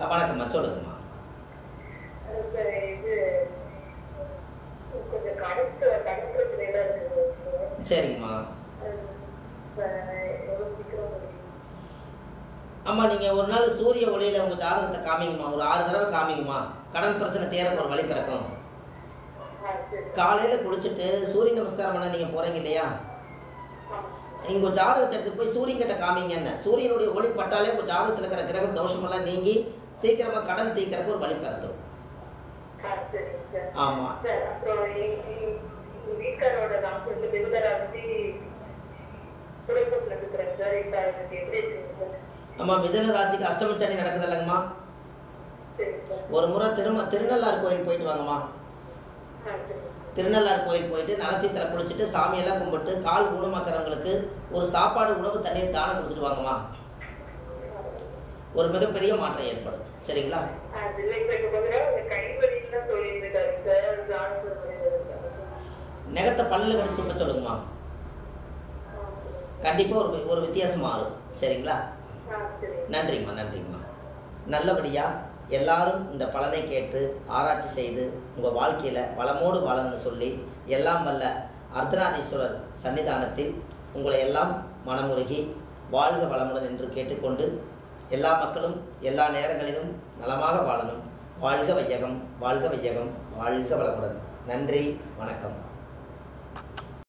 அஹ் வணக்கம்மா சொல்லுங்கம்மா இப்ப இது கொஞ்சம் கடுத்து கடன் பிரச்சனைலாம் இருக்குது சரிங்கம்மா இப்ப எவ்வளவு சீக்கிரம் முடியும் அம்மா நீங்கள் ஒரு நாள் சூரிய ஒளியில் உங்கள் ஜாதகத்தை காமிங்கம்மா ஒரு ஆறு தடவை காமிங்கம்மா கடன் பிரச்சனை தேரக்கு ஒரு வழி பிறக்கும் ஆ சரி காலையில் குளிச்சுட்டு சூரிய நமஸ்காரம் பண்ண நீங்கள் போகிறீங்க இல்லையா ஆ உங்கள் ஜாதகத்தை எடுத்து போய் சூரியன் கிட்ட காமிங்க என்ன சூரியனுடைய ஒளி பட்டாலே உங்கள் ஜாதகத்தில் இருக்கிற கிரகம் தோஷமெல்லாம் நீங்கி சீக்கிரமாக கடன் தீர்க்கறக்கு ஒரு வழி பிறந்துடும் ஆ சரி சார் ஆமாம் சார் அப்புறம் எங்க- எங்க- எங்க வீட்டுக்காரோட நான் கொஞ்சம் மிகுதராசி குடும்பத்தில் இருக்கிறேன் சார் இப்போ அதுக்கு எப்படி இருக்குங்க சார் அம்மா மிதன ராசிக்கு அஷ்டம சனி நடக்குது இல்லைங்கம்மா சரி சார் ஒரு முறை திரும்ப திருநள்ளார் கோயில் போயிட்டு வாங்கம்மா ஆ சரி திருநள்ளார் கோயில் போயிட்டு நலத்தீத்தில் குளிச்சுட்டு சாமியெல்லாம் கும்பிட்டு கால் ஊனமாக்குறவங்களுக்கு ஒரு சாப்பாடு உணவு தண்ணீர் தானம் கொடுத்துட்டு வாங்கம்மா ஒரு மிகப்பெரிய மாற்றம் ஏற்படும் சரிங்களா அது இல்லை இப்போ இப்போ பார்த்தீங்கன்னா இந்த கைவலின்னு தான் சொல்லிட்டு இருக்காரு சார் ஜான்சர் பண்ணிட்டு நெகத்தை பல்லில் கடிச்சு துப்ப சொல்லுங்கம்மா கண்டிப்பாக ஒரு ஒரு வித்தியாசம் மாறும் சரிங்களா ஆ சரி நன்றிம்மா நன்றிம்மா நல்லபடியாக எல்லாரும் இந்த பலனை கேட்டு ஆராய்ச்சி செய்து உங்கள் வாழ்க்கையில் வளமோடு வாழணும்னு சொல்லி எல்லாம் வல்ல அர்த்தநாதீஸ்வரர் சன்னிதானத்தில் உங்களை எல்லாம் மனமுருகி வாழ்க வளமுடன் என்று கேட்டுக்கொண்டு எல்லா மக்களும் எல்லா நேரங்களிலும் நலமாக வாழணும் வாழ்க வையகம் வாழ்க வையகம் வாழ்க வளமுடன் நன்றி வணக்கம்